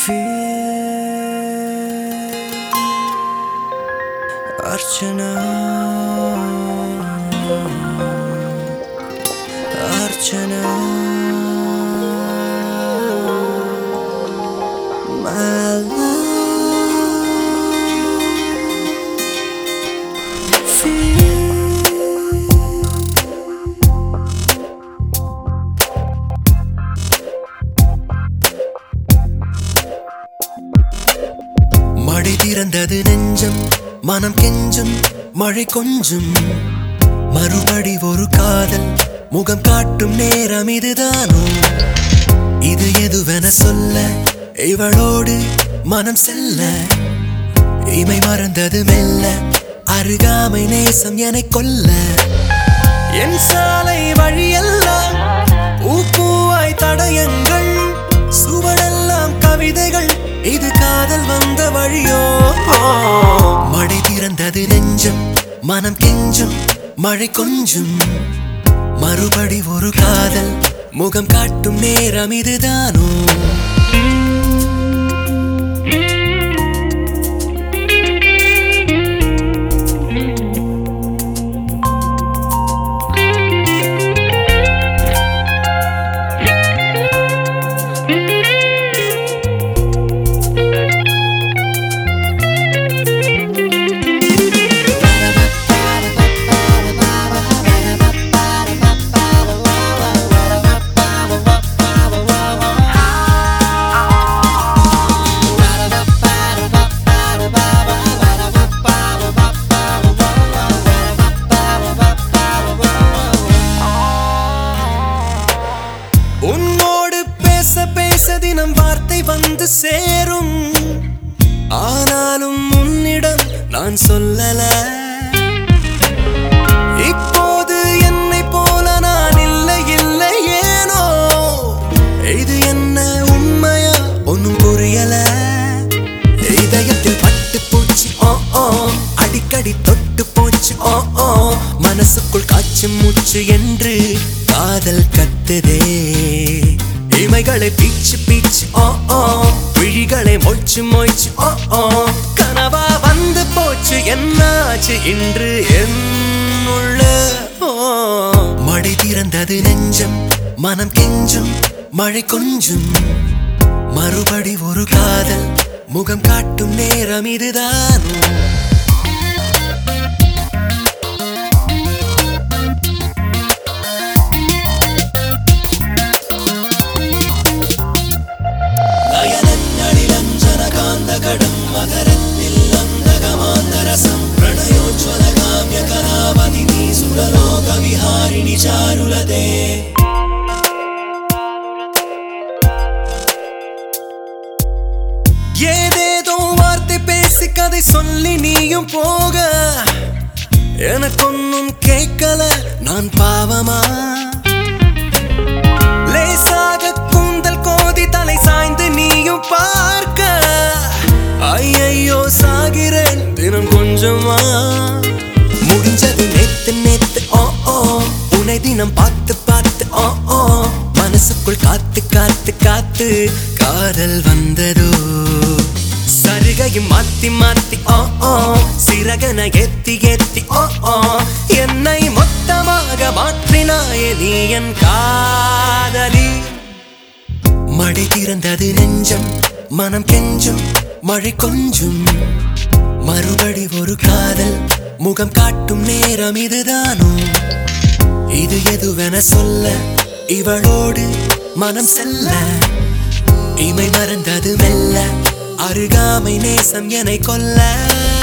Archana Archana My மழை திறந்தது நெஞ்சம் மனம் கெஞ்சும் மழை கொஞ்சும் மறுபடி ஒரு காதல் முகம் காட்டும் நேரம் இதுதானோ இது எதுவென சொல்ல இவளோடு மனம் செல்ல இமை மறந்தது மெல்ல அருகாமை நேசம் என கொல்ல என் சாலை வழியெல்லாம் பூ பூவாய் தடயங்கள் சுவடெல்லாம் கவிதைகள் இது காதல் வந்த வழியோ மழை திறந்தது நெஞ்சம் மனம் கெஞ்சும் மழை கொஞ்சும் மறுபடி ஒரு காதல் முகம் காட்டும் நேரம் இதுதானோ உன்னோடு பேச பேச தினம் வார்த்தை வந்து சேரும் ஆனாலும் உன்னிடம் நான் சொல்லல இப்போது என்னை போல நான் இல்லை இல்லை ஏனோ இது என்ன உண்மையா ஒன்னும் புரியல இதயத்தில் பட்டு போச்சு ஓ ஓ அடிக்கடி தொட்டு போச்சு ஓ ஓ மனசுக்குள் காய்ச்சி மூச்சு என்று காதல் கத்துதே இமைகளை பீச்சு பீச்சு ஓ ஓ விழிகளை மொய்ச்சு மொய்ச்சு ஓ ஓ கனவா வந்து போச்சு என்னாச்சு இன்று என்னுள்ள ஓ மழை திறந்தது நெஞ்சம் மனம் கெஞ்சும் மழை கொஞ்சும் மறுபடி ஒரு காதல் முகம் காட்டும் நேரம் இதுதானோ നയനങ്ങളിൽ അഞ്ജനകാന്തകടം മകരത്തിൽ അന്തകമാന്തരസം പ്രണയോജ്വല കാവ്യ കലാപതി നീ സുരലോക വിഹാരിണി ചാരുലതേ ஏதேதோ வார்த்தை பேசி கதை சொல்லி நீயும் போக எனக்கொன்னும் கேட்கல நான் பாவமா லேசாக கூந்தல் கோதி தலை சாய்ந்து நீயும் பார்க்க ஐயையோ சாகிறேன் தினம் கொஞ்சமா முடிஞ்சது நேத்து நேத்து ஓ ஓ உன்னை தினம் பார்த்து பார்த்து ஓ ஓ மனசுக்குள் காத்து காத்து காத்து காதல் வந்ததோ சருகையும் மாத்தி மாத்தி ஓ ஓ சிறகன ஏத்தி ஏத்தி ஓ ஓ என்னை மொத்தமாக மாற்றினாயே நீ என் காதலி மழை திறந்தது நெஞ்சம் மனம் கெஞ்சும் மழை கொஞ்சும் மறுபடி ஒரு காதல் முகம் காட்டும் நேரம் இதுதானோ இது எதுவென சொல்ல இவளோடு மனம் செல்ல இமை மறந்தது மெல்ல அருகாமை நேசம் என கொல்ல